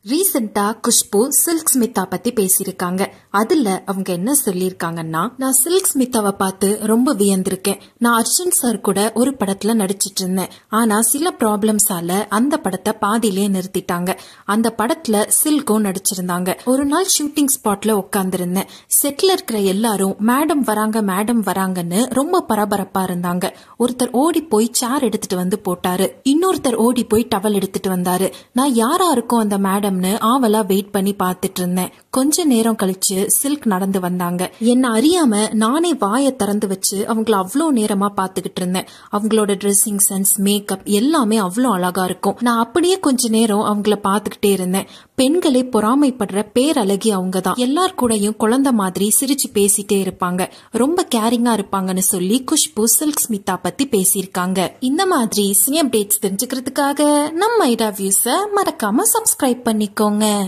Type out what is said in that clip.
ரீசெண்டா குஷ்பு சில்க் ஸ்மிதா பத்தி பேசியிருக்காங்க அதுல அவங்க என்ன சொல்லியிருக்காங்கன்னா நான் சில்க் ஸ்மிதாவை பார்த்து ரொம்ப வியந்திருக்கேன் நான் அர்ஜுன் சார் கூட ஒரு படத்துல நடிச்சிட்டு இருந்தேன் ஆனா சில ப்ராப்ளம்ஸால அந்த படத்தை பாதியிலே நிறுத்திட்டாங்க அந்த படத்துல சில்கும் நடிச்சிருந்தாங்க ஒரு நாள் ஷூட்டிங் ஸ்பாட்ல உட்கார்ந்திருந்தேன் செட்ல இருக்கிற எல்லாரும் மேடம் வராங்க மேடம் வராங்கன்னு ரொம்ப பரபரப்பா இருந்தாங்க ஒருத்தர் ஓடி போய் சேர் எடுத்துட்டு வந்து போட்டாரு இன்னொருத்தர் ஓடி போய் டவல் எடுத்துட்டு வந்தாரு நான் யாரா இருக்கும் அந்த மேடம்னு ஆவலா வெயிட் பண்ணி பார்த்துட்டு இருந்தேன் கொஞ்ச நேரம் கழிச்சு சில்க் நடந்து வந்தாங்க என்ன அறியாம நானே வாயை திறந்து வச்சு அவங்கள அவ்வளோ நேரமா பார்த்துக்கிட்டு இருந்தேன் அவங்களோட ட்ரெஸ்ஸிங் சென்ஸ் மேக்கப் எல்லாமே அவ்வளோ அழகா இருக்கும் நான் அப்படியே கொஞ்ச நேரம் அவங்கள பார்த்துக்கிட்டே இருந்தேன் பெண்களே பொறாமைப்படுற பேரழகி அவங்க தான் எல்லார் கூடயும் குழந்தை மாதிரி சிரிச்சு பேசிட்டே இருப்பாங்க ரொம்ப கேரிங்கா இருப்பாங்கன்னு சொல்லி குஷ்பு சில்க் ஸ்மிதா பத்தி பேசியிருக்காங்க இந்த மாதிரி சினி அப்டேட்ஸ் தெரிஞ்சுக்கிறதுக்காக நம்ம ஐடா வியூஸ மறக்காம சப்ஸ்கிரைப் பண்ணிக்கோங்க